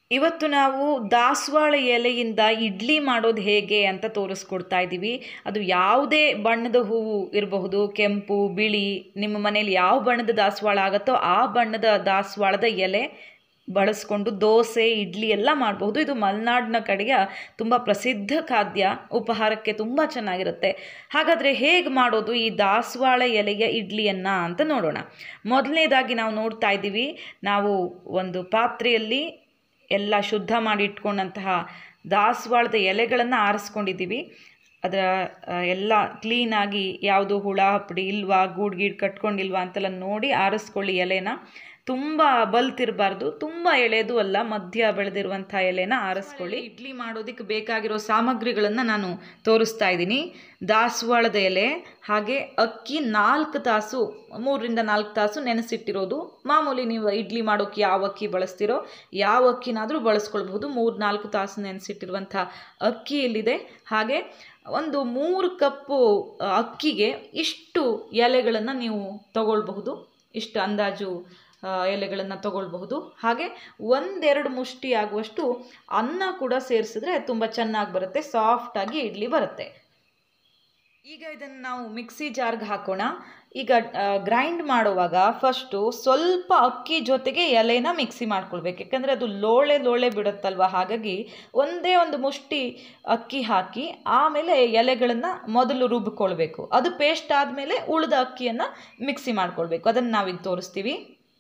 ಇವತ್ತು ನಾವು ದಾಸವಾಳ ಎಲೆಯಿಂದ ಇಡ್ಲಿ ಮಾಡೋದು ಹೇಗೆ ಅಂತ ತೋರಿಸ್ಕೊಡ್ತಾ ಇದ್ದೀವಿ ಅದು ಯಾವುದೇ ಬಣ್ಣದ ಹೂವು ಇರಬಹುದು ಕೆಂಪು ಬಿಳಿ ನಿಮ್ಮ ಮನೇಲಿ ಯಾವ ಬಣ್ಣದ ದಾಸವಾಳ ಆಗುತ್ತೋ ಆ ಬಣ್ಣದ ದಾಸವಾಳದ ಎಲೆ ಬಳಸ್ಕೊಂಡು ದೋಸೆ ಇಡ್ಲಿ ಎಲ್ಲ ಮಾಡಬಹುದು ಇದು ಮಲೆನಾಡಿನ ಕಡೆಯ ತುಂಬ ಪ್ರಸಿದ್ಧ ಖಾದ್ಯ ಉಪಹಾರಕ್ಕೆ ತುಂಬ ಚೆನ್ನಾಗಿರುತ್ತೆ ಹಾಗಾದರೆ ಹೇಗೆ ಮಾಡೋದು ಈ ದಾಸವಾಳ ಎಲೆಯ ಇಡ್ಲಿಯನ್ನು ಅಂತ ನೋಡೋಣ ಮೊದಲನೇದಾಗಿ ನಾವು ನೋಡ್ತಾ ಇದ್ದೀವಿ ನಾವು ಒಂದು ಪಾತ್ರೆಯಲ್ಲಿ ಎಲ್ಲ ಶುದ್ಧ ಮಾಡಿ ಇಟ್ಕೊಂಡಂತಹ ದಾಸವಾಳದ ಎಲೆಗಳನ್ನು ಆರಿಸ್ಕೊಂಡಿದ್ದೀವಿ ಅದರ ಆ, ಎಲ್ಲ ಕ್ಲೀನಾಗಿ ಯಾವುದು ಹುಳ ಹಪ್ಪಡಿ ಇಲ್ವಾ ಗೂಡು ಗೀಡು ಕಟ್ಕೊಂಡಿಲ್ವಾ ಅಂತೆಲ್ಲ ನೋಡಿ ಆರಿಸ್ಕೊಳ್ಳಿ ಎಲೆನ ತುಂಬ ಬಲ್ತಿರಬಾರ್ದು ತುಂಬ ಎಳೆದು ಅಲ್ಲ ಮಧ್ಯ ಬೆಳೆದಿರುವಂಥ ಎಲೆನ ಆರಿಸ್ಕೊಳ್ಳಿ ಇಡ್ಲಿ ಮಾಡೋದಕ್ಕೆ ಬೇಕಾಗಿರೋ ಸಾಮಗ್ರಿಗಳನ್ನು ನಾನು ತೋರಿಸ್ತಾ ಇದ್ದೀನಿ ದಾಸವಾಳದ ಎಲೆ ಹಾಗೆ ಅಕ್ಕಿ ನಾಲ್ಕು ತಾಸು ಮೂರರಿಂದ ನಾಲ್ಕು ತಾಸು ನೆನೆಸಿಟ್ಟಿರೋದು ಮಾಮೂಲಿ ನೀವು ಇಡ್ಲಿ ಮಾಡೋಕ್ಕೆ ಯಾವ ಅಕ್ಕಿ ಬಳಸ್ತೀರೋ ಯಾವ ಅಕ್ಕಿನಾದರೂ ಬಳಸ್ಕೊಳ್ಬಹುದು ಮೂರು ನಾಲ್ಕು ತಾಸು ನೆನೆಸಿಟ್ಟಿರುವಂಥ ಅಕ್ಕಿ ಇಲ್ಲಿದೆ ಹಾಗೆ ಒಂದು ಮೂರು ಕಪ್ಪು ಆ, ಅಕ್ಕಿಗೆ ಇಷ್ಟು ಎಲೆಗಳನ್ನು ನೀವು ತಗೊಳ್ಬಹುದು ಇಷ್ಟು ಅಂದಾಜು ಎಲೆಗಳನ್ನು ತಗೊಳ್ಬಹುದು ಹಾಗೆ ಒಂದೆರಡು ಮುಷ್ಟಿ ಆಗುವಷ್ಟು ಅನ್ನ ಕೂಡ ಸೇರಿಸಿದ್ರೆ ತುಂಬ ಚೆನ್ನಾಗಿ ಬರುತ್ತೆ ಸಾಫ್ಟಾಗಿ ಇಡ್ಲಿ ಬರುತ್ತೆ ಈಗ ಇದನ್ನು ನಾವು ಮಿಕ್ಸಿ ಜಾರ್ಗೆ ಹಾಕೋಣ ಈಗ ಗ್ರೈಂಡ್ ಮಾಡುವಾಗ ಫಸ್ಟು ಸ್ವಲ್ಪ ಅಕ್ಕಿ ಜೊತೆಗೆ ಎಲೆನ ಮಿಕ್ಸಿ ಮಾಡ್ಕೊಳ್ಬೇಕು ಯಾಕಂದರೆ ಅದು ಲೋಳೆ ಲೋಳೆ ಬಿಡುತ್ತಲ್ವ ಹಾಗಾಗಿ ಒಂದೇ ಒಂದು ಮುಷ್ಟಿ ಅಕ್ಕಿ ಹಾಕಿ ಆಮೇಲೆ ಎಲೆಗಳನ್ನು ಮೊದಲು ರುಬ್ಬಿಕೊಳ್ಬೇಕು ಅದು ಪೇಸ್ಟ್ ಆದಮೇಲೆ ಉಳಿದ ಅಕ್ಕಿಯನ್ನು ಮಿಕ್ಸಿ ಮಾಡ್ಕೊಳ್ಬೇಕು ಅದನ್ನು ನಾವೀಗ ತೋರಿಸ್ತೀವಿ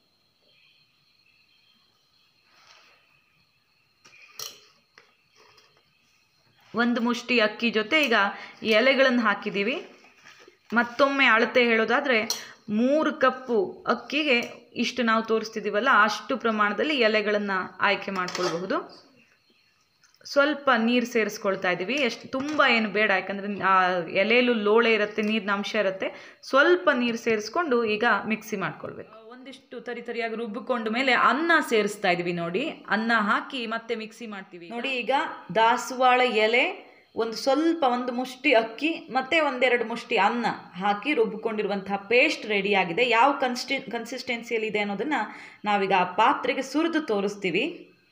ಒಂದು ಮುಷ್ಟಿ ಅಕ್ಕಿ ಜೊತೆ ಈಗ ಈ ಎಲೆಗಳನ್ನು ಹಾಕಿದ್ದೀವಿ ಮತ್ತೊಮ್ಮೆ ಅಳತೆ ಹೇಳೋದಾದರೆ ಮೂರು ಕಪ್ಪು ಅಕ್ಕಿಗೆ ಇಷ್ಟು ನಾವು ತೋರಿಸ್ತಿದ್ದೀವಲ್ಲ ಅಷ್ಟು ಪ್ರಮಾಣದಲ್ಲಿ ಎಲೆಗಳನ್ನು ಆಯ್ಕೆ ಮಾಡ್ಕೊಳ್ಬಹುದು ಸ್ವಲ್ಪ ನೀರು ಸೇರಿಸ್ಕೊಳ್ತಾ ಇದ್ದೀವಿ ಎಷ್ಟು ತುಂಬ ಏನು ಬೇಡ ಯಾಕಂದರೆ ಆ ಎಲೆಯಲ್ಲೂ ಲೋಳೆ ಇರುತ್ತೆ ನೀರಿನ ಅಂಶ ಇರುತ್ತೆ ಸ್ವಲ್ಪ ನೀರು ಸೇರಿಸ್ಕೊಂಡು ಈಗ ಮಿಕ್ಸಿ ಮಾಡ್ಕೊಳ್ಬೇಕು ಒಂದಿಷ್ಟು ತರಿ ತರಿಯಾಗಿ ರುಬ್ಬಿಕೊಂಡ ಮೇಲೆ ಅನ್ನ ಸೇರಿಸ್ತಾ ಇದೀವಿ ನೋಡಿ ಅನ್ನ ಹಾಕಿ ಮತ್ತೆ ಮಿಕ್ಸಿ ಮಾಡ್ತೀವಿ ನೋಡಿ ಈಗ ದಾಸವಾಳ ಎಲೆ ಒಂದು ಸ್ವಲ್ಪ ಒಂದು ಮುಷ್ಟಿ ಅಕ್ಕಿ ಮತ್ತೆ ಒಂದೆರಡು ಮುಷ್ಟಿ ಅನ್ನ ಹಾಕಿ ರುಬ್ಬಿಕೊಂಡಿರುವಂತಹ ಪೇಸ್ಟ್ ರೆಡಿ ಆಗಿದೆ ಯಾವ ಕನ್ಸ್ಟಿ ಕನ್ಸಿಸ್ಟೆನ್ಸಿಯಲ್ಲಿ ಇದೆ ಅನ್ನೋದನ್ನ ನಾವೀಗ ಆ ಪಾತ್ರೆಗೆ ಸುರಿದು ತೋರಿಸ್ತೀವಿ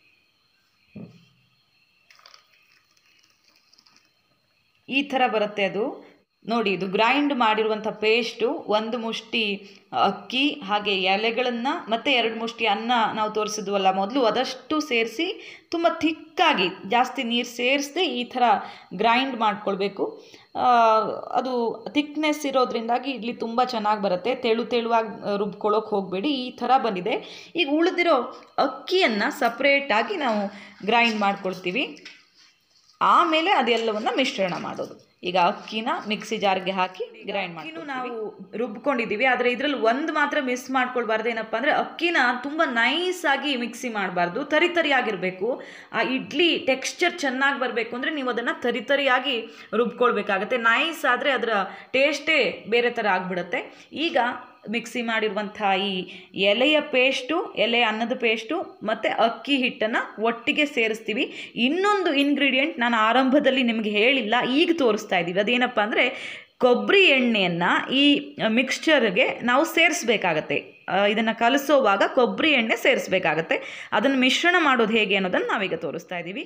ಈ ಥರ ಬರುತ್ತೆ ಅದು ನೋಡಿ ಇದು ಗ್ರೈಂಡ್ ಮಾಡಿರುವಂಥ ಪೇಸ್ಟು ಒಂದು ಮುಷ್ಟಿ ಅಕ್ಕಿ ಹಾಗೆ ಎಲೆಗಳನ್ನು ಮತ್ತು ಎರಡು ಮುಷ್ಟಿ ಅನ್ನ ನಾವು ತೋರಿಸಿದ್ವಲ್ಲ ಮೊದಲು ಅದಷ್ಟು ಸೇರಿಸಿ ತುಂಬ ಥಿಕ್ಕಾಗಿ ಜಾಸ್ತಿ ನೀರು ಸೇರಿಸದೆ ಈ ಥರ ಗ್ರೈಂಡ್ ಮಾಡ್ಕೊಳ್ಬೇಕು ಆ, ಅದು ಥಿಕ್ನೆಸ್ ಇರೋದ್ರಿಂದಾಗಿ ಇಡ್ಲಿ ತುಂಬ ಚೆನ್ನಾಗಿ ಬರುತ್ತೆ ತೆಳು ತೆಳುವಾಗಿ ರುಬ್ಕೊಳ್ಳೋಕೆ ಹೋಗಬೇಡಿ ಈ ಥರ ಬಂದಿದೆ ಈಗ ಉಳಿದಿರೋ ಅಕ್ಕಿಯನ್ನು ಸಪ್ರೇಟಾಗಿ ನಾವು ಗ್ರೈಂಡ್ ಮಾಡ್ಕೊಳ್ತೀವಿ ಆಮೇಲೆ ಅದೆಲ್ಲವನ್ನ ಮಿಶ್ರಣ ಮಾಡೋದು ಈಗ ಅಕ್ಕಿನ ಮಿಕ್ಸಿ ಜಾರ್ಗೆ ಹಾಕಿ ಗ್ರೈಂಡ್ ಮಾಡಿ ನಾವು ರುಬ್ಕೊಂಡಿದ್ದೀವಿ ಆದರೆ ಇದರಲ್ಲಿ ಒಂದು ಮಾತ್ರ ಮಿಸ್ ಮಾಡ್ಕೊಳ್ಬಾರ್ದು ಏನಪ್ಪ ಅಂದರೆ ಅಕ್ಕಿನ ತುಂಬ ನೈಸ್ ಆಗಿ ಮಿಕ್ಸಿ ಮಾಡಬಾರ್ದು ತರಿ ತರಿಯಾಗಿರಬೇಕು ಆ ಇಡ್ಲಿ ಟೆಕ್ಸ್ಚರ್ ಚೆನ್ನಾಗಿ ಬರಬೇಕು ಅಂದರೆ ನೀವು ಅದನ್ನು ತರಿ ತರಿಯಾಗಿ ರುಬ್ಕೊಳ್ಬೇಕಾಗತ್ತೆ ನೈಸ್ ಆದರೆ ಅದರ ಟೇಸ್ಟೇ ಬೇರೆ ಥರ ಆಗಿಬಿಡುತ್ತೆ ಈಗ ಮಿಕ್ಸಿ ಮಾಡಿರುವಂಥ ಈ ಎಲೆಯ ಪೇಸ್ಟು ಎಲೆ ಅನ್ನದ ಪೇಸ್ಟು ಮತ್ತು ಅಕ್ಕಿ ಹಿಟ್ಟನ್ನು ಒಟ್ಟಿಗೆ ಸೇರಿಸ್ತೀವಿ ಇನ್ನೊಂದು ಇಂಗ್ರೀಡಿಯೆಂಟ್ ನಾನು ಆರಂಭದಲ್ಲಿ ನಿಮಗೆ ಹೇಳಿಲ್ಲ ಈಗ ತೋರಿಸ್ತಾ ಇದ್ದೀವಿ ಅದೇನಪ್ಪ ಅಂದರೆ ಕೊಬ್ಬರಿ ಎಣ್ಣೆಯನ್ನು ಈ ಮಿಕ್ಸ್ಚರ್ಗೆ ನಾವು ಸೇರಿಸ್ಬೇಕಾಗತ್ತೆ ಇದನ್ನು ಕಲಿಸೋವಾಗ ಕೊಬ್ಬರಿ ಎಣ್ಣೆ ಸೇರಿಸ್ಬೇಕಾಗತ್ತೆ ಅದನ್ನು ಮಿಶ್ರಣ ಮಾಡೋದು ಹೇಗೆ ಅನ್ನೋದನ್ನು ನಾವೀಗ ತೋರಿಸ್ತಾ ಇದ್ದೀವಿ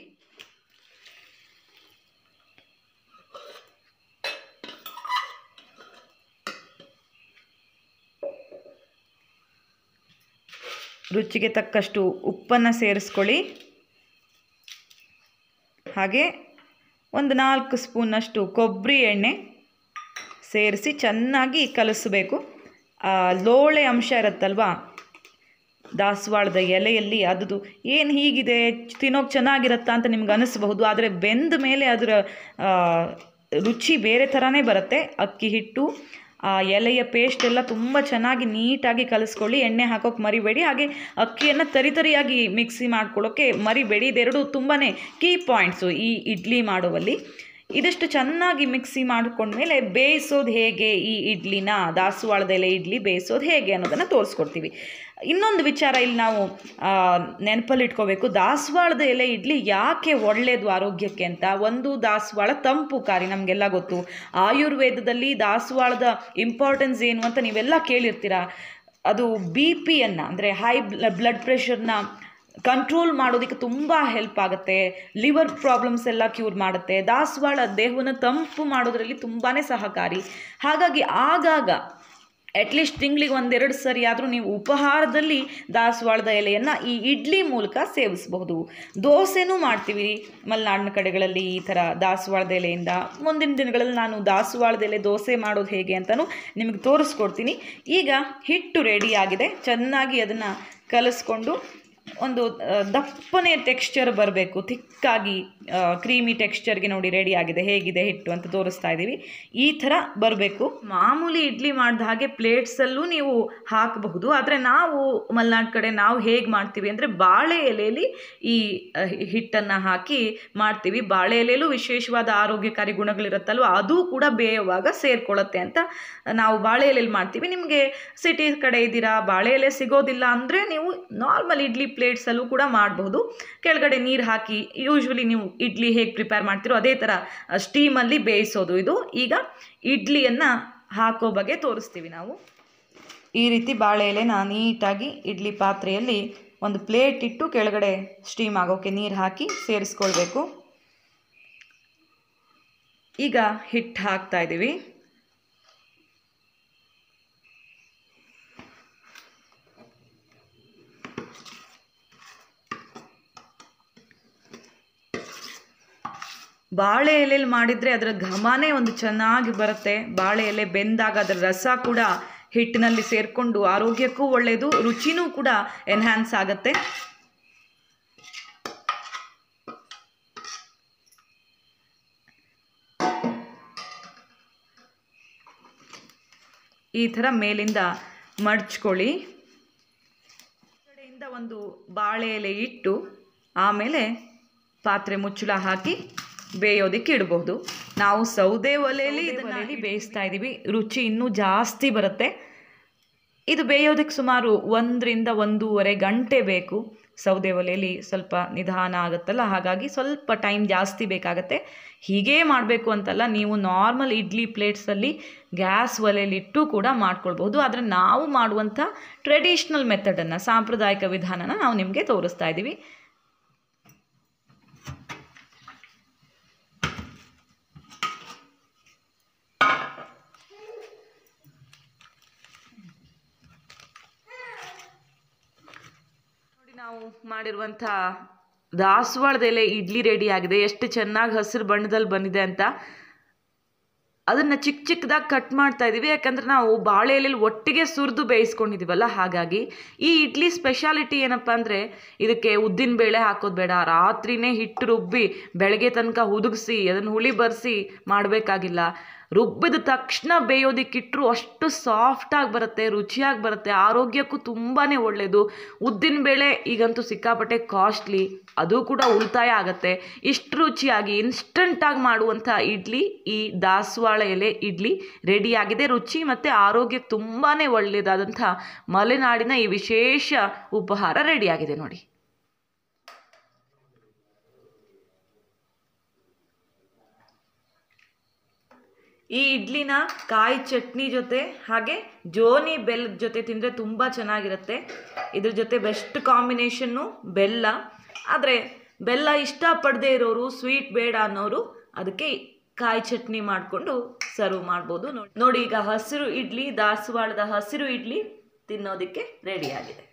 ರುಚಿಗೆ ತಕ್ಕಷ್ಟು ಉಪ್ಪನ್ನು ಸೇರಿಸ್ಕೊಳ್ಳಿ ಹಾಗೆ ಒಂದು ನಾಲ್ಕು ಸ್ಪೂನಷ್ಟು ಕೊಬ್ಬರಿ ಎಣ್ಣೆ ಸೇರಿಸಿ ಚೆನ್ನಾಗಿ ಕಲಿಸಬೇಕು ಆ ಲೋಳೆ ಅಂಶ ಇರುತ್ತಲ್ವಾ ದಾಸವಾಳದ ಎಲೆಯಲ್ಲಿ ಅದು ಏನು ಹೀಗಿದೆ ತಿನ್ನೋಕೆ ಚೆನ್ನಾಗಿರುತ್ತಾ ಅಂತ ನಿಮ್ಗೆ ಅನಿಸ್ಬಹುದು ಆದರೆ ಬೆಂದ ಮೇಲೆ ಅದರ ಆ, ರುಚಿ ಬೇರೆ ಥರನೇ ಬರುತ್ತೆ ಅಕ್ಕಿ ಹಿಟ್ಟು ಆ ಎಲೆಯ ಪೇಸ್ಟ್ ಎಲ್ಲ ತುಂಬ ಚೆನ್ನಾಗಿ ನೀಟಾಗಿ ಕಲಿಸ್ಕೊಳ್ಳಿ ಎಣ್ಣೆ ಹಾಕೋಕೆ ಮರಿಬೇಡಿ ಹಾಗೆ ಅಕ್ಕಿಯನ್ನು ತರಿ ತರಿಯಾಗಿ ಮಿಕ್ಸಿ ಮಾಡ್ಕೊಳ್ಳೋಕ್ಕೆ ಮರಿಬೇಡಿ ಇದೆರಡು ತುಂಬಾ ಕೀ ಪಾಯಿಂಟ್ಸು ಈ ಇಡ್ಲಿ ಮಾಡುವಲ್ಲಿ ಇದಿಷ್ಟು ಚೆನ್ನಾಗಿ ಮಿಕ್ಸಿ ಮಾಡ್ಕೊಂಡ್ಮೇಲೆ ಬೇಯಿಸೋದು ಹೇಗೆ ಈ ಇಡ್ಲಿನ ದಾಸವಾಳದ ಎಲೆ ಇಡ್ಲಿ ಬೇಯಿಸೋದು ಹೇಗೆ ಅನ್ನೋದನ್ನು ತೋರಿಸ್ಕೊಡ್ತೀವಿ ಇನ್ನೊಂದು ವಿಚಾರ ಇಲ್ಲಿ ನಾವು ನೆನಪಲ್ಲಿ ಇಟ್ಕೋಬೇಕು ದಾಸವಾಳದ ಎಲೆ ಇಡ್ಲಿ ಯಾಕೆ ಒಳ್ಳೆಯದು ಆರೋಗ್ಯಕ್ಕೆ ಅಂತ ಒಂದು ದಾಸವಾಳ ತಂಪು ಕಾರಿ ನಮಗೆಲ್ಲ ಗೊತ್ತು ಆಯುರ್ವೇದದಲ್ಲಿ ದಾಸವಾಳದ ಇಂಪಾರ್ಟೆನ್ಸ್ ಏನು ಅಂತ ನೀವೆಲ್ಲ ಕೇಳಿರ್ತೀರ ಅದು ಬಿ ಪಿಯನ್ನು ಅಂದರೆ ಹೈ ಬ್ಲಡ್ ಪ್ರೆಷರ್ನ ಕಂಟ್ರೋಲ್ ಮಾಡೋದಕ್ಕೆ ತುಂಬ ಹೆಲ್ಪ್ ಆಗುತ್ತೆ ಲಿವರ್ ಪ್ರಾಬ್ಲಮ್ಸ್ ಎಲ್ಲ ಕ್ಯೂರ್ ಮಾಡುತ್ತೆ ದಾಸವಾಳ ದೇಹವನ್ನು ತಂಪು ಮಾಡೋದರಲ್ಲಿ ತುಂಬಾ ಸಹಕಾರಿ ಹಾಗಾಗಿ ಆಗಾಗ ಅಟ್ಲೀಸ್ಟ್ ತಿಂಗಳಿಗೆ ಒಂದೆರಡು ಸರಿ ಆದರೂ ನೀವು ಉಪಹಾರದಲ್ಲಿ ದಾಸವಾಳದ ಎಲೆಯನ್ನು ಈ ಇಡ್ಲಿ ಮೂಲಕ ಸೇವಿಸಬಹುದು ದೋಸೆನೂ ಮಾಡ್ತೀವಿ ಮಲೆನಾಡಿನ ಕಡೆಗಳಲ್ಲಿ ಈ ಥರ ದಾಸವಾಳದ ಎಲೆಯಿಂದ ಮುಂದಿನ ದಿನಗಳಲ್ಲಿ ನಾನು ದಾಸವಾಳದ ಎಲೆ ದೋಸೆ ಮಾಡೋದು ಹೇಗೆ ಅಂತಲೂ ನಿಮಗೆ ತೋರಿಸ್ಕೊಡ್ತೀನಿ ಈಗ ಹಿಟ್ಟು ರೆಡಿ ಆಗಿದೆ ಚೆನ್ನಾಗಿ ಅದನ್ನು ಕಲಿಸ್ಕೊಂಡು ಒಂದು ಆ, ದಪ್ಪನೆ ಟೆಕ್ಸ್ಚರ್ ಬರಬೇಕು ಥಿಕ್ಕಾಗಿ ಕ್ರೀಮಿ ಟೆಕ್ಸ್ಚರ್ಗೆ ನೋಡಿ ರೆಡಿ ಆಗಿದೆ ಹೇಗಿದೆ ಹಿಟ್ಟು ಅಂತ ತೋರಿಸ್ತಾ ಇದ್ದೀವಿ ಈ ಥರ ಬರಬೇಕು ಮಾಮೂಲಿ ಇಡ್ಲಿ ಮಾಡಿದ ಹಾಗೆ ಪ್ಲೇಟ್ಸಲ್ಲೂ ನೀವು ಹಾಕಬಹುದು ಆದರೆ ನಾವು ಮಲೆನಾಡು ಕಡೆ ನಾವು ಹೇಗೆ ಮಾಡ್ತೀವಿ ಅಂದರೆ ಬಾಳೆ ಎಲೆಯಲ್ಲಿ ಈ ಹಿಟ್ಟನ್ನು ಹಾಕಿ ಮಾಡ್ತೀವಿ ಬಾಳೆ ಎಲೆಯಲ್ಲೂ ವಿಶೇಷವಾದ ಆರೋಗ್ಯಕಾರಿ ಗುಣಗಳಿರುತ್ತಲ್ವ ಅದು ಕೂಡ ಬೇಯುವಾಗ ಸೇರ್ಕೊಳ್ಳುತ್ತೆ ಅಂತ ನಾವು ಬಾಳೆ ಎಲೆಯಲ್ಲಿ ಮಾಡ್ತೀವಿ ನಿಮಗೆ ಸಿಟಿ ಕಡೆ ಇದ್ದೀರಾ ಬಾಳೆ ಎಲೆ ಸಿಗೋದಿಲ್ಲ ಅಂದರೆ ನೀವು ನಾರ್ಮಲ್ ಇಡ್ಲಿ ಪ್ಲೇಟ್ಸಲ್ಲೂ ಕೂಡ ಮಾಡಬಹುದು ಕೆಳಗಡೆ ನೀರು ಹಾಕಿ ಯೂಶ್ವಲಿ ನೀವು ಇಡ್ಲಿ ಹೇಗೆ ಪ್ರಿಪೇರ್ ಮಾಡ್ತೀರೋ ಅದೇ ಥರ ಸ್ಟೀಮಲ್ಲಿ ಬೇಯಿಸೋದು ಇದು ಈಗ ಇಡ್ಲಿಯನ್ನು ಹಾಕೋ ಬಗ್ಗೆ ತೋರಿಸ್ತೀವಿ ನಾವು ಈ ರೀತಿ ಬಾಳೆ ಎಲೆನ ನೀಟಾಗಿ ಇಡ್ಲಿ ಪಾತ್ರೆಯಲ್ಲಿ ಒಂದು ಪ್ಲೇಟ್ ಇಟ್ಟು ಕೆಳಗಡೆ ಸ್ಟೀಮ್ ಆಗೋಕ್ಕೆ ನೀರು ಹಾಕಿ ಸೇರಿಸ್ಕೊಳ್ಬೇಕು ಈಗ ಹಿಟ್ಟು ಹಾಕ್ತಾ ಇದ್ದೀವಿ ಬಾಳೆ ಎಲೆಯಲ್ಲಿ ಮಾಡಿದರೆ ಅದರ ಘಮನೇ ಒಂದು ಚೆನ್ನಾಗಿ ಬರುತ್ತೆ ಬಾಳೆ ಎಲೆ ಬೆಂದಾಗ ಅದರ ರಸ ಕೂಡ ಹಿಟ್ಟಿನಲ್ಲಿ ಸೇರಿಕೊಂಡು ಆರೋಗ್ಯಕ್ಕೂ ಒಳ್ಳೆಯದು ರುಚಿನೂ ಕೂಡ ಎನ್ಹ್ಯಾನ್ಸ್ ಆಗುತ್ತೆ ಈ ಥರ ಮೇಲಿಂದ ಮಡ್ಚ್ಕೊಳ್ಳಿ ಕಡೆಯಿಂದ ಒಂದು ಬಾಳೆ ಎಲೆ ಇಟ್ಟು ಆಮೇಲೆ ಪಾತ್ರೆ ಮುಚ್ಚಳ ಹಾಕಿ ಬೇಯೋದಕ್ಕೆ ಇಡಬಹುದು ನಾವು ಸೌದೆ ಒಲೆಯಲ್ಲಿ ಇದನ್ನು ಬೇಯಿಸ್ತಾ ಇದ್ದೀವಿ ರುಚಿ ಇನ್ನೂ ಜಾಸ್ತಿ ಬರುತ್ತೆ ಇದು ಬೇಯೋದಕ್ಕೆ ಸುಮಾರು ಒಂದರಿಂದ ಒಂದೂವರೆ ಗಂಟೆ ಬೇಕು ಸೌದೆ ಒಲೆಯಲ್ಲಿ ಸ್ವಲ್ಪ ನಿಧಾನ ಆಗುತ್ತಲ್ಲ ಹಾಗಾಗಿ ಸ್ವಲ್ಪ ಟೈಮ್ ಜಾಸ್ತಿ ಬೇಕಾಗತ್ತೆ ಹೀಗೇ ಮಾಡಬೇಕು ಅಂತಲ್ಲ ನೀವು ನಾರ್ಮಲ್ ಇಡ್ಲಿ ಪ್ಲೇಟ್ಸಲ್ಲಿ ಗ್ಯಾಸ್ ಒಲೆಯಲ್ಲಿಟ್ಟು ಕೂಡ ಮಾಡ್ಕೊಳ್ಬೋದು ಆದರೆ ನಾವು ಮಾಡುವಂಥ ಟ್ರೆಡಿಷ್ನಲ್ ಮೆಥಡನ್ನು ಸಾಂಪ್ರದಾಯಿಕ ವಿಧಾನನ ನಾವು ನಿಮಗೆ ತೋರಿಸ್ತಾ ಇದ್ದೀವಿ ನೋಡಿ ನಾವು ಮಾಡಿರುವಂಥ ದಾಸವಾಳದ ಎಲೆ ಇಡ್ಲಿ ರೆಡಿ ಆಗಿದೆ ಎಷ್ಟು ಚೆನ್ನಾಗಿ ಹಸಿರು ಬಣ್ಣದಲ್ಲಿ ಬಂದಿದೆ ಅಂತ ಅದನ್ನು ಚಿಕ್ಕ ಚಿಕ್ಕದಾಗಿ ಕಟ್ ಮಾಡ್ತಾ ಇದ್ದೀವಿ ಯಾಕಂದ್ರೆ ನಾವು ಬಾಳೆ ಎಲೆಯಲ್ಲಿ ಒಟ್ಟಿಗೆ ಸುರಿದು ಬೇಯಿಸ್ಕೊಂಡಿದ್ದೀವಲ್ಲ ಹಾಗಾಗಿ ಈ ಇಡ್ಲಿ ಸ್ಪೆಷಾಲಿಟಿ ಏನಪ್ಪ ಅಂದರೆ ಇದಕ್ಕೆ ಉದ್ದಿನ ಬೇಳೆ ಹಾಕೋದು ಬೇಡ ರಾತ್ರಿನೇ ಹಿಟ್ಟು ರುಬ್ಬಿ ಬೆಳಗ್ಗೆ ತನಕ ಹುದುಗಿಸಿ ಅದನ್ನು ಹುಳಿ ಬರೆಸಿ ಮಾಡಬೇಕಾಗಿಲ್ಲ ರುಬ್ಬಿದ ತಕ್ಷಣ ಬೇಯೋದಕ್ಕಿಟ್ಟರು ಅಷ್ಟು ಸಾಫ್ಟಾಗಿ ಬರುತ್ತೆ ರುಚಿಯಾಗಿ ಬರುತ್ತೆ ಆರೋಗ್ಯಕ್ಕೂ ತುಂಬಾ ಒಳ್ಳೆಯದು ಉದ್ದಿನ ಬೇಳೆ ಈಗಂತೂ ಸಿಕ್ಕಾಪಟ್ಟೆ ಕಾಸ್ಟ್ಲಿ ಅದು ಕೂಡ ಉಳಿತಾಯ ಆಗುತ್ತೆ ಇಷ್ಟು ರುಚಿಯಾಗಿ ಇನ್ಸ್ಟಂಟಾಗಿ ಮಾಡುವಂಥ ಇಡ್ಲಿ ಈ ದಾಸವಾಳ ಎಲೆ ಇಡ್ಲಿ ರೆಡಿಯಾಗಿದೆ ರುಚಿ ಮತ್ತು ಆರೋಗ್ಯಕ್ಕೆ ತುಂಬಾ ಒಳ್ಳೆಯದಾದಂಥ ಮಲೆನಾಡಿನ ಈ ವಿಶೇಷ ಉಪಹಾರ ರೆಡಿಯಾಗಿದೆ ನೋಡಿ ಈ ಇಡ್ಲಿನ ಕಾಯಿ ಚಟ್ನಿ ಜೊತೆ ಹಾಗೆ ಜೋನಿ ಬೆಲ್ಲದ ಜೊತೆ ತಿಂದರೆ ತುಂಬ ಚೆನ್ನಾಗಿರುತ್ತೆ ಇದ್ರ ಜೊತೆ ಬೆಸ್ಟ್ ಕಾಂಬಿನೇಷನ್ನು ಬೆಲ್ಲ ಆದರೆ ಬೆಲ್ಲ ಇಷ್ಟಪಡದೇ ಇರೋರು ಸ್ವೀಟ್ ಬೇಡ ಅನ್ನೋರು ಅದಕ್ಕೆ ಕಾಯಿ ಚಟ್ನಿ ಮಾಡಿಕೊಂಡು ಸರ್ವ್ ಮಾಡ್ಬೋದು ನೋಡಿ ನೋಡಿ ಈಗ ಹಸಿರು ಇಡ್ಲಿ ದಾಸವಾಳದ ಹಸಿರು ಇಡ್ಲಿ ತಿನ್ನೋದಕ್ಕೆ ರೆಡಿಯಾಗಿದೆ